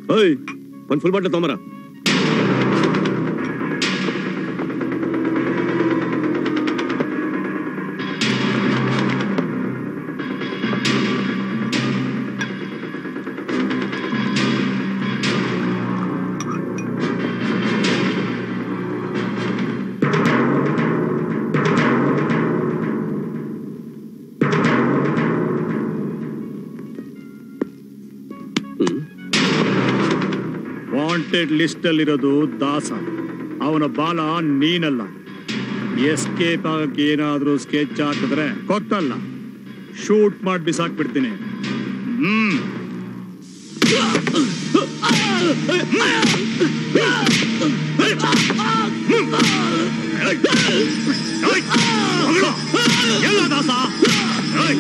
ಓಯ್ ಒಂದ್ full bottle ತೊಂಬರ ವಾಂಟೆಡ್ ಲಿಸ್ಟ್ ಅಲ್ಲಿರೋದು ದಾಸ ಅವನ ಬಾಲ ನೀನಲ್ಲ ಎಸ್ಕೇಪ್ ಆಗಕ್ಕೆ ಏನಾದ್ರೂ ಸ್ಕೆಚ್ ಹಾಕಿದ್ರೆ ಗೊತ್ತಲ್ಲ ಶೂಟ್ ಮಾಡಿ ಬಿಸಾಕ್ಬಿಡ್ತೀನಿ ಹ್ಮ್ ಎಲ್ಲ ದಾಸ ಏಯ್!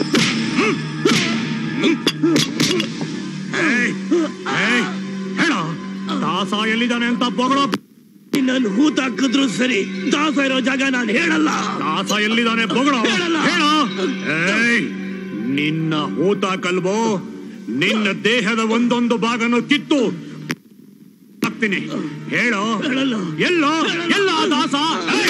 ಏಯ್! ಏಯ್! ಹೇಳ ದಾಸ ಎಲ್ಲಿದ್ದಾನೆ ಅಂತ ಬೊಗಳೋ ನಾನು ಹೂತ್ ಹಾಕಿದ್ರು ಸರಿ ದಾಸ ಇರೋ ಜಾಗ ನಾನು ಹೇಳಲ್ಲ ದಾಸ ಎಲ್ಲಿದ್ದಾನೆ ಬೊಗಳೋ ಹೇಳಲ್ಲ. ಹೇಳ ಏಯ್! ನಿನ್ನ ಹೂತ ಕಲ್ಬೋ ನಿನ್ನ ದೇಹದ ಒಂದೊಂದು ಭಾಗನು ಕಿತ್ತು ಹಾಕ್ತೀನಿ ಹೇಳೋ ಹೇಳಲ್ಲ. ಎಲ್ಲೋ ಎಲ್ಲ ದಾಸ ಏಯ್!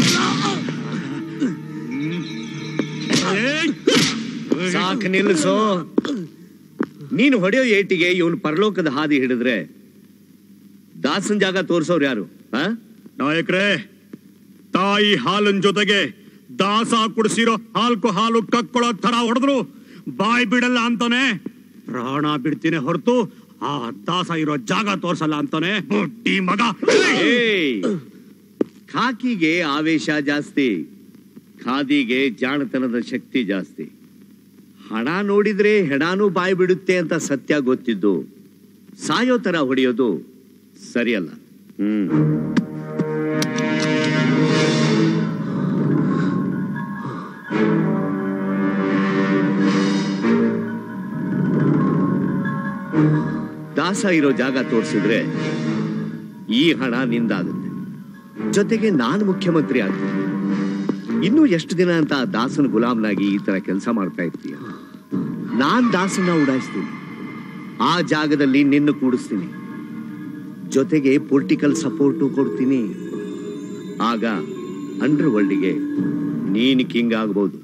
ಏಯ್! ಸಾಕ್ ನಿಲ್ಲಿಸು ನೀನು ಹೊಡೆಯೋ ಏಟಿಗೆ ಇವನು ಪರಲೋಕದ ಹಾದಿ ಹಿಡಿದ್ರೆ ದಾಸನ್ ಜಾಗ ತೋರ್ಸೋರು ಯಾರು ಆ? ನಾಯಕ್ರೇ ತಾಯಿ ಹಾಲಿನ ಜೊತೆಗೆ ದಾಸ ಕುಡಿಸಿರೋ ಹಾಲ್ಕು ಹಾಲು ಕಕ್ಕೊಳ್ಳೋ ತರ ಹೊಡೆದ್ರು ಬಾಯ್ ಬಿಡಲ್ಲ ಅಂತಾನೆ ಪ್ರಾಣ ಬಿಡ್ತೀನಿ ಹೊರತು ಆ ದಾಸ ಇರೋ ಜಾಗ ತೋರ್ಸಲ್ಲ ಅಂತಾನೆ ಬುಟ್ಟಿ ಮಗ ಏಯ್! ಖಾಕಿಗೆ ಆವೇಶ ಜಾಸ್ತಿ ಖಾದಿಗೆ ಜಾಣತನದ ಶಕ್ತಿ ಜಾಸ್ತಿ ಹಣ ನೋಡಿದ್ರೆ ಹೆಣಾನು ಬಾಯಿ ಬಿಡುತ್ತೆ ಅಂತ ಸತ್ಯ ಗೊತ್ತಿದ್ದು ಸಾಯೋ ತರ ಹೊಡೆಯೋದು ಸರಿಯಲ್ಲ ಹ್ಮ್ ದಾಸ ಇರೋ ಜಾಗ ತೋರಿಸಿದ್ರೆ ಈ ಹಣ ನಿಂದಾಗುತ್ತೆ ಜೊತೆಗೆ ನಾನು ಮುಖ್ಯಮಂತ್ರಿ ಆಗ್ತೀನಿ ಇನ್ನೂ ಎಷ್ಟು ದಿನ ಅಂತ ಆ ದಾಸನ ಗುಲಾಮ್ನಾಗಿ ಈ ತರ ಕೆಲಸ ಮಾಡ್ತಾ ಇರ್ತೀಯ ನಾನ್ ದಾಸನ ಉಡಾಯಿಸ್ತೀನಿ ಆ ಜಾಗದಲ್ಲಿ ನಿನ್ನ ಕೂಡಿಸ್ತೀನಿ ಜೊತೆಗೆ ಪೊಲಿಟಿಕಲ್ ಸಪೋರ್ಟು ಕೊಡ್ತೀನಿ ಆಗ ಅಂಡರ್ ವರ್ಲ್ಡ್ಗೆ ನೀನು ಕಿಂಗ್ ಆಗ್ಬೋದು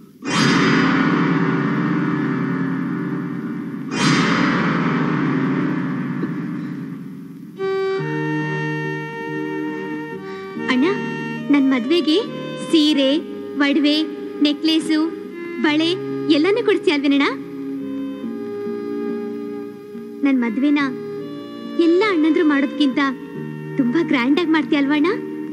ಅಣ್ಣ ನನ್ ಮದ್ವೆಗೆ ಸೀರೆ ಒಡವೆ ನೆಕ್ಲೇಸು ಬಳೆ ಎಲ್ಲಾನು ಕೊಡ್ಸಿ ಅಲ್ವೇನಣ್ಣ ನನ್ ಮದ್ವೆನ ಎಲ್ಲ ಅಣ್ಣಂದ್ರು ಮಾಡೋದ್ಕಿಂತ ತುಂಬಾ ಗ್ರ್ಯಾಂಡ್ ಆಗಿ ಮಾಡ್ತೀಯ ಅಲ್ವಣ್ಣ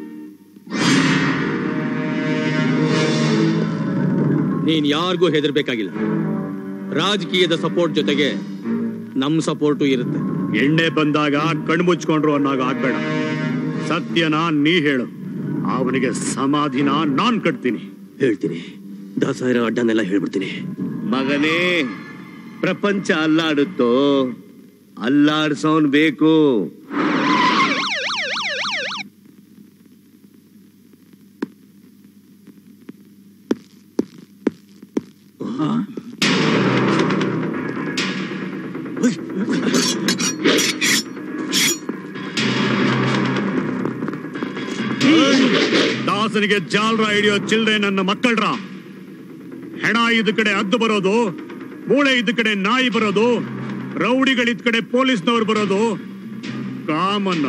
ನೀನ್ ಯಾರಿಗೂ ಹೆದರ್ಬೇಕಾಗಿಲ್ಲ ರಾಜಕೀಯದ ಸಪೋರ್ಟ್ ಜೊತೆಗೆ ನಮ್ ಸಪೋರ್ಟು ಇರುತ್ತೆ ಎಣ್ಣೆ ಬಂದಾಗ ಕಣ್ಣು ಮುಚ್ಕೊಂಡ್ರು ಅನ್ನೋಗ ಆಗ್ಬೇಡ ಸತ್ಯನ ನೀ ಹೇಳು ಅವನಿಗೆ ಸಮಾಧಿನ ನಾನ್ ಕಟ್ತೀನಿ ಹೇಳ್ತೀನಿ ದಾಸ ಇರೋ ಅಡ್ಡನೆಲ್ಲ ಹೇಳ್ಬಿಡ್ತೀನಿ ಮಗನೇ ಪ್ರಪಂಚ ಅಲ್ಲಾಡುತ್ತೋ ಅಲ್ಲಾಡ್ಸೋನ್ ಬೇಕು ದಾಸನಿಗೆ ಜಾಲ್ರ ಹಿಡಿಯೋ ಚಿಲ್ರೆ ನನ್ನ ಮಕ್ಕಳ್ರ ಹೆಣ ಇದ್ದ ಕಡೆ ಅದ್ದು ಬರೋದು ಮೂಳೆ ಇದ್ದ ಕಡೆ ನಾಯಿ ಬರೋದು ರೌಡಿಗಳಿದ್ ಕಡೆ ಪೊಲೀಸ್ನವ್ರು ಬರೋದು ಕಾಮನ್ನ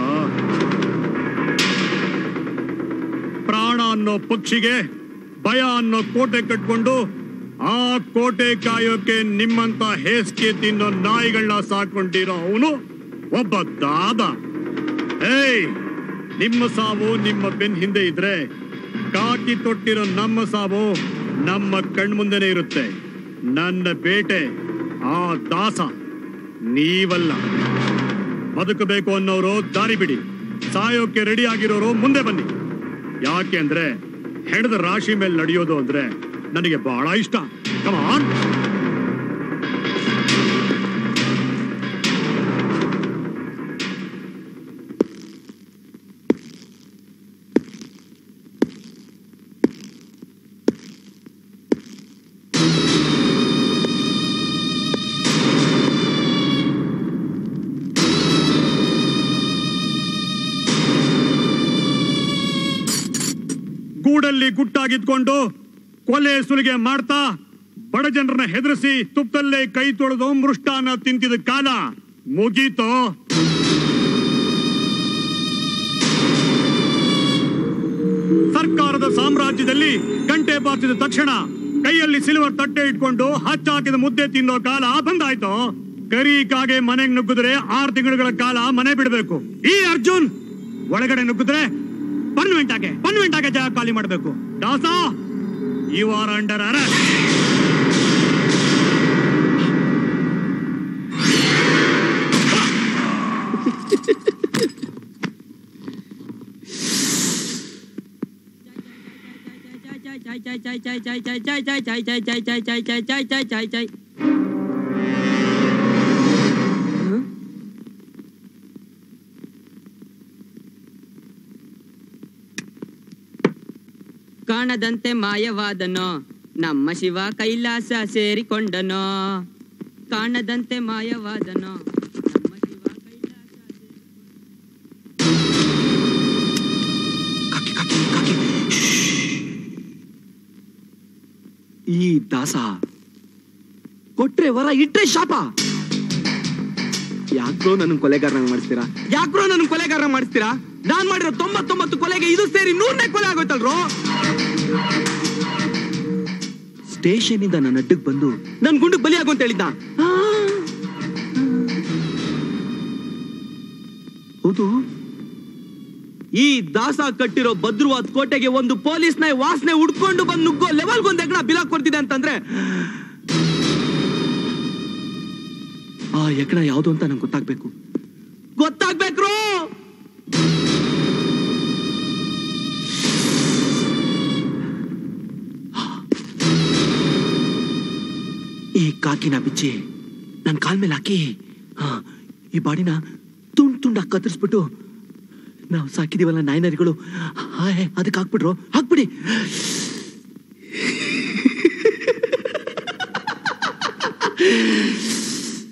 ಪ್ರಾಣ ಅನ್ನೋ ಪಕ್ಷಿಗೆ ಭಯ ಅನ್ನೋ ಕೋಟೆ ಕಟ್ಕೊಂಡು ಆ ಕೋಟೆ ಕಾಯೋಕೆ ನಿಮ್ಮಂತ ಹೇಸ್ಗೆ ತಿನ್ನೋ ನಾಯಿಗಳನ್ನ ಸಾಕೊಂಡಿರೋ ಅವನು ಒಬ್ಬ ದಾದ ಏಯ್ ನಿಮ್ಮ ಸಾವು ನಿಮ್ಮ ಬೆನ್ ಹಿಂದೆ ಇದ್ರೆ ಕಾಕಿ ತೊಟ್ಟಿರೋ ನಮ್ಮ ಸಾವು ನಮ್ಮ ಕಣ್ಮುಂದೆನೆ ಇರುತ್ತೆ ನನ್ನ ಬೇಟೆ ಆ ದಾಸ ನೀವಲ್ಲ ಬದುಕಬೇಕು ಅನ್ನೋರು ದಾರಿ ಬಿಡಿ ಸಾಯೋಕೆ ರೆಡಿ ಆಗಿರೋರು ಮುಂದೆ ಬನ್ನಿ ಯಾಕೆ ಅಂದ್ರೆ ಹೆಣದ ರಾಶಿ ಮೇಲೆ ನಡೆಯೋದು ಅಂದ್ರೆ ನನಗೆ ಬಹಳ ಇಷ್ಟ ಕಮಾನ್ ಗುಟ್ಟಾಗಿದ್ಕೊಂಡು ಕೊಲೆ ಸುಲಿಗೆ ಮಾಡ್ತಾ ಬಡ ಜನರನ್ನ ಹೆದರಿಸಿ ತುಪ್ಪದಲ್ಲೇ ಕೈ ತೊಳೆದು ಮೃಷ್ಟಾನ ತಿಂತಿದ ಕಾಲ ಮುಗೀತೋ ಸರ್ಕಾರದ ಸಾಮ್ರಾಜ್ಯದಲ್ಲಿ ಗಂಟೆ ಬಾರಿಸಿದ ತಕ್ಷಣ ಕೈಯಲ್ಲಿ ಸಿಲ್ವರ್ ತಟ್ಟೆ ಇಟ್ಕೊಂಡು ಹಚ್ಚಾಕಿದ ಮುದ್ದೆ ತಿನ್ನೋ ಕಾಲ ಬಂದಾಯ್ತು ಕರಿ ಕಾಗೆ ಮನೆಗೆ ನುಗ್ಗಿದ್ರೆ ಆರು ತಿಂಗಳುಗಳ ಕಾಲ ಮನೆ ಬಿಡಬೇಕು ಈ ಅರ್ಜುನ್ ಒಳಗಡೆ ನುಗ್ಗಿದ್ರೆ ಪನ್ವೆಂಟ್ ಆಗೆ ಪನ್ವೆಂಟ್ ಆಗೆ ಜಾಗ ಖಾಲಿ ಮಾಡಬೇಕು ದಾಸ ಯು ಆರ್ ಅಂಡರ್ ಅರೆಸ್ಟ್ ಕಾಣದಂತೆ ಮಾಯವಾದನೋ ನಮ್ಮ ಶಿವ ಕೈಲಾಸ ಸೇರಿಕೊಂಡನೋ ಕಾಣದಂತೆ ಮಾಯವಾದನೋ ನಮ್ಮ ಶಿವ ಕೈಲಾಸ ಕಾಕಿ ಕಾಕಿ ಕಾಕಿ ಈ ದಾಸ ಕೊಟ್ರೆ ವರ ಇಟ್ರೆ ಶಾಪ ಯಾಕ್ರೋ ನನ್ನ ಕೊಲೆಗಾರನ ಮಾಡಿಸ್ತೀರಾ ಯಾಕ್ರೋ ನನ್ನ ಕೊಲೆಗಾರನ ಮಾಡಿಸ್ತೀರಾ ನಾನ್ ಮಾಡಿರೋ ತೊಂಬತ್ತೊಂಬತ್ತು ಕೊಲೆಗೆ ಇದು ಸೇರಿ ನೂರನೇ ಕೊಲೆ ಆಗೋಯ್ತಲ್ರೋ ಸ್ಟೇಷನ್ ಇಂದ ನನ್ನ ಅಡ್ಡಕ್ ಬಂದು ನನ್ ಗುಂಡಕ್ ಬಲಿ ಆಗು ಅಂತ ಹೇಳಿದ್ದ ಆ. ಹೌದು ಈ ದಾಸ ಕಟ್ಟಿರೋ ಭದ್ರವಾದ ಕೋಟೆಗೆ ಒಂದು ಪೊಲೀಸ್ ನಾಯಿ ವಾಸನೆ ಉಡ್ಕೊಂಡು ಬಂದು ನುಗ್ಗೋ ಲೆವೆಲ್ ಒಂದ್ ಎಗಣ ಬಿಲಾಕ್ ಕೊಡ್ತಿದೆ ಅಂತಂದ್ರೆ ಆ ಎಕಣ ಯಾವುದು ಅಂತ ನಂಗೆ ಗೊತ್ತಾಗ್ಬೇಕು ಗೊತ್ತಾಗ್ಬೇಕ್ರು ಈ ಕಾಕಿನ ಬಿಚ್ಚಿ ನನ್ನ ಕಾಲ್ ಮೇಲೆ ಹಾಕಿ ಆ, ಈ ಬಾಡಿನ ತುಂಡ್ ತುಂಡಾಗಿ ಕತ್ತರಿಸ್ಬಿಟ್ಟು ನಾವು ಸಾಕಿದೀವಲ್ಲ ನಾಯಿನರಿಗಳು ಹಾಯ್ ಅದಕ್ಕೆ ಹಾಕ್ಬಿಟ್ರು ಹಾಕ್ಬಿಡಿ